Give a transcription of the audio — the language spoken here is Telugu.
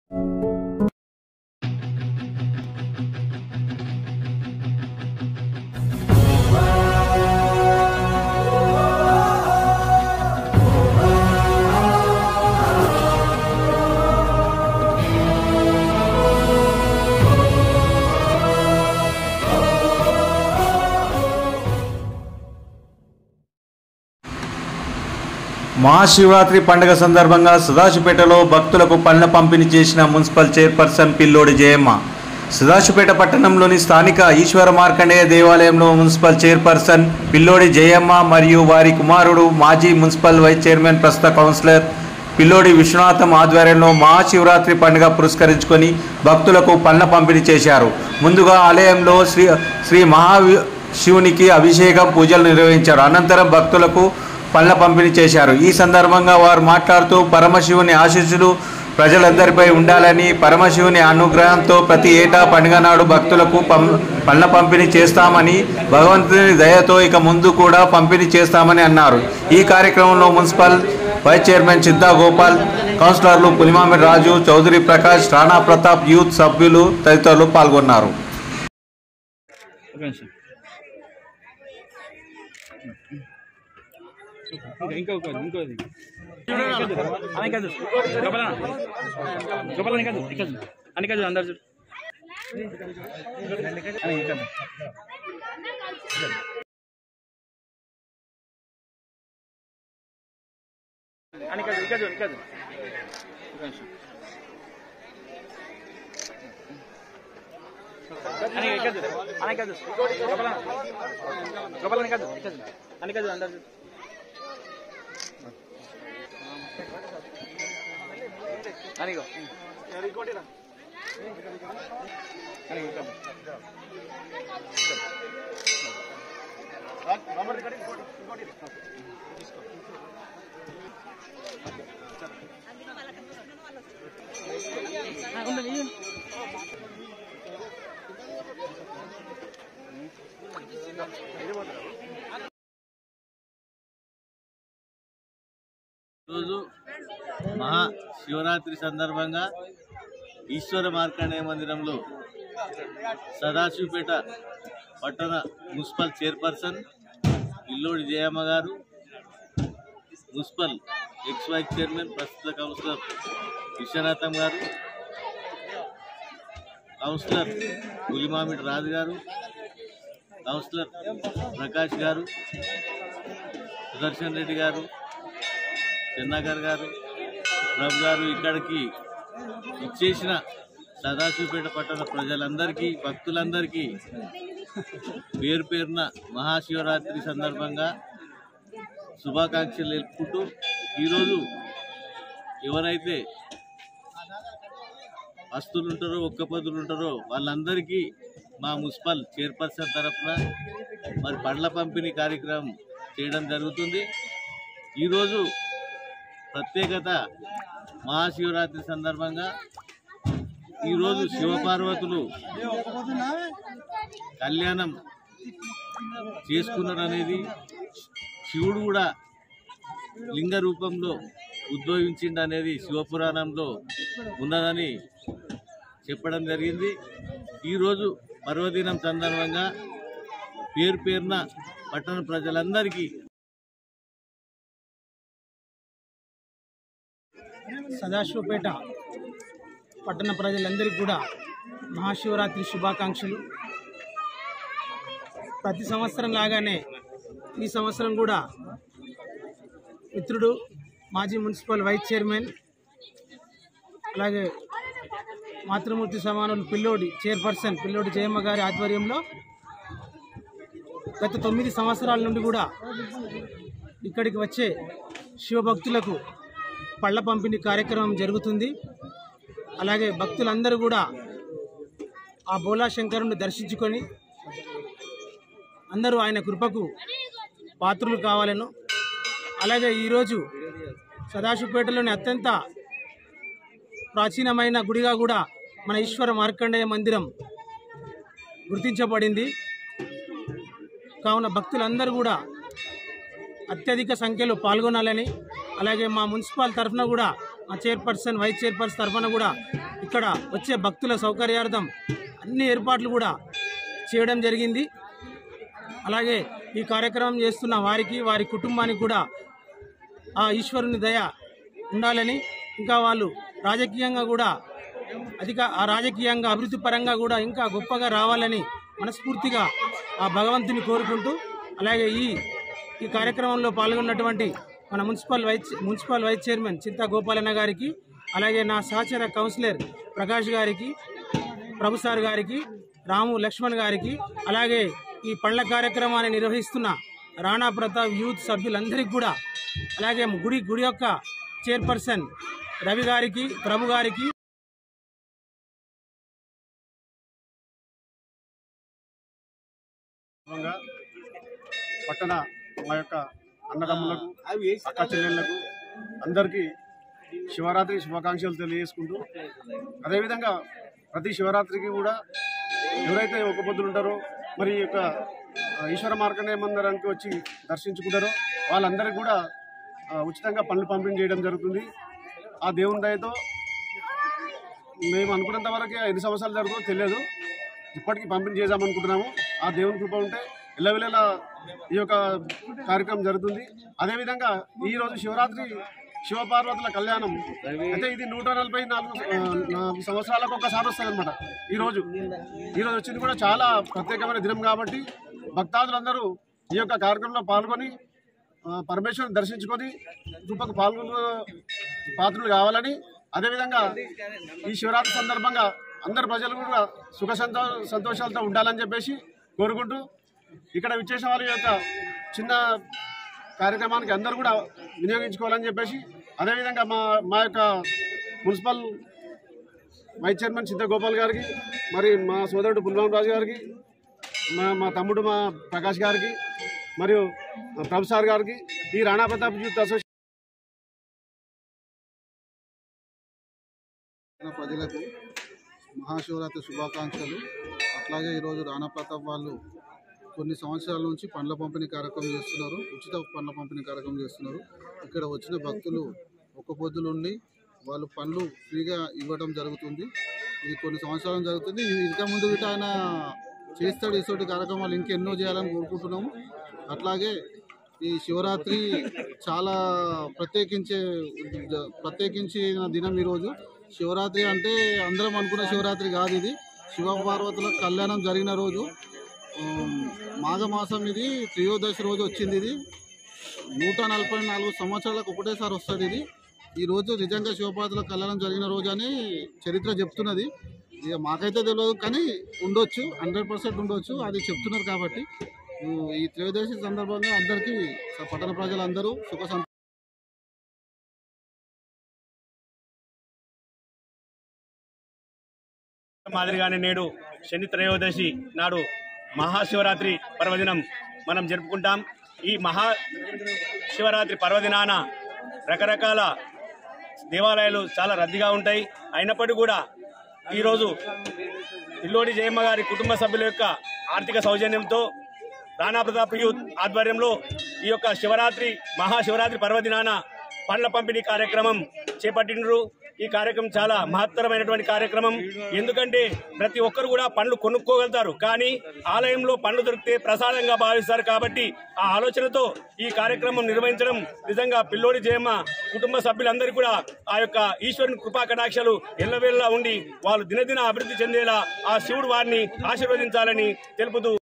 మహాశివరాత్రి పండుగ సందర్భంగా సదాశివపేటలో భక్తులకు పండ్ల పంపిణీ చేసిన మున్సిపల్ చైర్పర్సన్ పిల్లోడి జయమ్మ సదాశివపేట పట్టణంలోని స్థానిక ఈశ్వర మార్కండేయ దేవాలయంలో మున్సిపల్ చైర్పర్సన్ పిల్లోడి జయమ్మ మరియు వారి కుమారుడు మాజీ మున్సిపల్ వైస్ చైర్మన్ ప్రస్తుత కౌన్సిలర్ పిల్లోడి విశ్వనాథం ఆధ్వర్యంలో మహాశివరాత్రి పండుగ పురస్కరించుకొని భక్తులకు పండ్ల పంపిణీ చేశారు ముందుగా ఆలయంలో శ్రీ శ్రీ మహావి శివునికి అభిషేకం పూజలు నిర్వహించారు అనంతరం భక్తులకు పండ్ల పంపిణీ చేశారు ఈ సందర్భంగా వారు మాట్లాడుతూ పరమశివుని ఆశీస్సులు ప్రజలందరిపై ఉండాలని పరమశివుని అనుగ్రహంతో ప్రతి ఏటా పండుగ నాడు భక్తులకు పం పండ్ల పంపిణీ చేస్తామని భగవంతుని దయతో ఇక ముందు కూడా పంపిణీ చేస్తామని అన్నారు ఈ కార్యక్రమంలో municipal vice chairman Chidda Gopal కౌన్సిలర్లు పులిమామిడి రాజు చౌదరి ప్రకాష్ రాణా ప్రతాప్ యూత్ సభ్యులు తదితరులు పాల్గొన్నారు ఒక నిమిషం ఇంకా ఇంకో ఇంకోది అని కాదు గబల గబల అని కాదు ఇక్కడ అని కాదు అందరు చూడు అని ఇక్కడ అని కాదు ఇక్కడ చూడు ఇక్కడ చూడు ఒక నిమిషం అని ఇక్కడ చూడు అని కాదు గబల గబల అని కాదు ఇక్కడ చూడు అని కాదు అందరు చూడు అనిగో అని ఇక్కడ రోజు మహా శివరాత్రి సందర్భంగా ఈశ్వర మార్కండేయ మందిరంలో సదాశివపేట పట్టణ మున్సిపల్ చైర్పర్సన్ ఇల్లోడి జయమ్మ గారు మున్సిపల్ ఎక్స్ వైస్ చైర్మన్ ప్రస్తుత కౌన్సిలర్ విశ్వనాథం గారు కౌన్సిలర్ పులిమామిడి రాజు గారు కౌన్సిలర్ ప్రకాష్ గారు సుదర్శన్ రెడ్డి గారు చెన్నాగర్ గారు ప్రభు గారు ఇక్కడికి ఇచ్చేసిన సదాశివపేట పట్టణ ప్రజలందరికీ భక్తులందరికీ పేరు పేరున మహాశివరాత్రి సందర్భంగా శుభాకాంక్షలు తెలుపుకుంటూ ఈరోజు ఎవరైతే వస్తువులు ఉంటారో ఒక్క పదులు ఉంటారో వాళ్ళందరికీ మా మున్సిపల్ చైర్పర్సన్ తరఫున మరి పండ్ల పంపిణీ కార్యక్రమం చేయడం జరుగుతుంది ఈరోజు ప్రత్యేకత మహాశివరాత్రి సందర్భంగా ఈరోజు శివపార్వతులు కళ్యాణం చేసుకున్నారు అనేది శివుడు కూడా లింగ రూపంలో ఉద్భవించిండు అనేది శివపురాణంలో ఉన్నదని చెప్పడం జరిగింది ఈరోజు పర్వదినం సందర్భంగా పేరు పేరున పట్టణ ప్రజలందరికీ సదాశివపేట పట్టణ ప్రజలందరికీ కూడా మహాశివరాత్రి శుభాకాంక్షలు ప్రతి సంవత్సరం లాగానే ఈ సంవత్సరం కూడా మిత్రుడు మాజీ మున్సిపల్ వైస్ చైర్మన్ అలాగే మాతృమూర్తి సమానులు పిల్లోడి చైర్పర్సన్ పిల్లోడి జయమ్మ గారి ఆధ్వర్యంలో గత తొమ్మిది సంవత్సరాల నుండి కూడా ఇక్కడికి వచ్చే శివభక్తులకు పళ్ళ పంపిణీ కార్యక్రమం జరుగుతుంది అలాగే భక్తులందరూ కూడా ఆ బోలా శంకరుని దర్శించుకొని అందరూ ఆయన కృపకు పాత్రులు కావాలను అలాగే ఈరోజు సదాశివపేటలోని అత్యంత ప్రాచీనమైన గుడిగా కూడా మన ఈశ్వర మార్కండేయ మందిరం గుర్తించబడింది కావున భక్తులందరూ కూడా అత్యధిక సంఖ్యలో పాల్గొనాలని అలాగే మా మున్సిపల్ తరఫున కూడా మా చైర్పర్సన్ వైస్ చైర్పర్సన్ తరఫున కూడా ఇక్కడ వచ్చే భక్తుల సౌకర్యార్థం అన్ని ఏర్పాట్లు కూడా చేయడం జరిగింది అలాగే ఈ కార్యక్రమం చేస్తున్న వారికి వారి కుటుంబానికి కూడా ఆ ఈశ్వరుని దయ ఉండాలని ఇంకా వాళ్ళు రాజకీయంగా కూడా అధిక ఆ రాజకీయంగా అభివృద్ధి పరంగా కూడా ఇంకా గొప్పగా రావాలని మనస్ఫూర్తిగా ఆ భగవంతుని కోరుకుంటూ అలాగే ఈ ఈ కార్యక్రమంలో పాల్గొన్నటువంటి మన municipal vice municipal vice chairman Chinta గోపాలన్న గారికి అలాగే నా సహచర కౌన్సిలర్ ప్రకాష్ గారికి ప్రభు సార్ గారికి రాము లక్ష్మణ్ గారికి అలాగే ఈ పండ్ల కార్యక్రమాన్ని నిర్వహిస్తున్న రాణా ప్రతాప్ యూత్ సభ్యులందరికీ కూడా అలాగే గుడి గుడి యొక్క చైర్పర్సన్ రవి గారికి ప్రభు గారికి సందర్భంగా పట్టణ మా యొక్క అన్నదమ్ములకు అక్క చెల్లెళ్లకు అందరికీ శివరాత్రి శుభాకాంక్షలు తెలియజేసుకుంటూ అదేవిధంగా ప్రతి శివరాత్రికి కూడా ఎవరైతే ఒక పొద్దులు ఉంటారో మరి ఈ యొక్క ఆ, ఈశ్వర మార్కండేయ మందిరానికి వచ్చి దర్శించుకుంటారో వాళ్ళందరికీ కూడా ఆ, ఉచితంగా పనులు పంపిణీ చేయడం జరుగుతుంది ఆ దేవుని దయతో మేము అనుకున్నంత వరకు ఎన్ని సంవత్సరాలు జరుగుతుందో తెలియదు ఇప్పటికీ పంపిణీ చేద్దామనుకుంటున్నాము ఆ దేవుని కృప ఉంటే ఎల్లవెల్లలా ఈ యొక్క కార్యక్రమం జరుగుతుంది అదేవిధంగా ఈ రోజు శివరాత్రి శివపార్వతుల కళ్యాణం అయితే ఇది నూట నలభై నాలుగు ఆ, నాలుగు సంవత్సరాలకు ఒకసారి వస్తుంది అనమాట ఈ రోజు ఈ రోజు వచ్చింది కూడా చాలా ప్రత్యేకమైన దినం కాబట్టి భక్తాదులందరూ ఈ యొక్క కార్యక్రమంలో పాల్గొని ఆ, పరమేశ్వరుని దర్శించుకొని కృపకు పాల్గొన పాత్రలు కావాలని అదేవిధంగా ఈ శివరాత్రి సందర్భంగా అందరు ప్రజలు కూడా సుఖ సంతో సంతోషాలతో ఉండాలని చెప్పేసి కోరుకుంటూ ఇక్కడ విచ్చేసిన వారి యొక్క చిన్న కార్యక్రమానికి అందరూ కూడా వినియోగించుకోవాలని చెప్పేసి అదేవిధంగా మా మా యొక్క మున్సిపల్ వైస్ చైర్మన్ చింతగోపాల్ గారికి మరి మా సోదరుడు పుల్వాం రాజు గారికి మా మా తమ్ముడు మా ప్రకాష్ గారికి మరియు మా ప్రభు సార్ గారికి ఈ రాణా ప్రతాప్ యూత్ అసోసియేషన్ తెలంగాణ ప్రజలకు మహాశివరాత్రి శుభాకాంక్షలు అట్లాగే ఈరోజు రాణా ప్రతాప్ వాళ్ళు కొన్ని సంవత్సరాల నుంచి పండ్ల పంపిణీ కార్యక్రమం చేస్తున్నారు ఉచిత పండ్ల పంపిణీ కార్యక్రమం చేస్తున్నారు ఇక్కడ వచ్చిన భక్తులు ఒక్క పొద్దులు ఉండి వాళ్ళు పండ్లు ఫ్రీగా ఇవ్వడం జరుగుతుంది ఇది కొన్ని సంవత్సరాలు జరుగుతుంది ఇవి ఇంకా ముందు వీటి ఆయన చేస్తాడు ఇటువంటి కార్యక్రమాలు ఇంకెన్నో చేయాలని కోరుకుంటున్నాము అట్లాగే ఈ శివరాత్రి చాలా ప్రత్యేకించే ప్రత్యేకించిన దినం ఈరోజు శివరాత్రి అంటే అందరం అనుకున్న శివరాత్రి కాదు ఇది శివపార్వతుల కళ్యాణం జరిగిన రోజు ఉమ్, మాఘమాసం ఇది త్రయోదశి రోజు వచ్చింది ఇది నూట నలభై నాలుగు సంవత్సరాలకు ఒకటేసారి వస్తుంది ఇది ఈ రోజు నిజంగా శివపార్వతుల కళ్యాణం జరిగిన రోజు అని చరిత్ర చెప్తున్నది ఇక మాకైతే తెలియదు కానీ ఉండొచ్చు హండ్రెడ్ పర్సెంట్ ఉండొచ్చు అది చెప్తున్నారు కాబట్టి ఉమ్, ఈ త్రయోదశి సందర్భంగా అందరికీ పట్టణ ప్రజలందరూ సుఖ సం మాదిరిగానే నేడు శని త్రయోదశి నాడు మహాశివరాత్రి పర్వదినం మనం జరుపుకుంటాం ఈ మహా శివరాత్రి పర్వదినాన రకరకాల దేవాలయాలు చాలా రద్దీగా ఉంటాయి అయినప్పటికీ కూడా ఈరోజు ఇల్లోడి జయమ్మ గారి కుటుంబ సభ్యుల యొక్క ఆర్థిక సౌజన్యంతో రాణా ప్రతాప్ యూత్ ఆధ్వర్యంలో ఈ యొక్క శివరాత్రి మహాశివరాత్రి పర్వదినాన పండ్ల పంపిణీ కార్యక్రమం చేపట్టిండ్రు ఈ కార్యక్రమం చాలా మహత్తరమైనటువంటి కార్యక్రమం ఎందుకంటే ప్రతి ఒక్కరు కూడా పండ్లు కొనుక్కోగలుగుతారు కానీ ఆలయంలో పండ్లు దొరికితే ప్రసాదంగా భావిస్తారు కాబట్టి ఆ ఆలోచనతో ఈ కార్యక్రమం నిర్వహించడం నిజంగా పిల్లోడి జయమ్మ కుటుంబ సభ్యులందరికీ కూడా ఆ యొక్క ఈశ్వరుని కృపా కటాక్షాలు ఎల్లవేళలా ఉండి వాళ్ళు దినదిన అభివృద్ధి చెందేలా ఆ శివుడు వారిని ఆశీర్వదించాలని తెలుపుతూ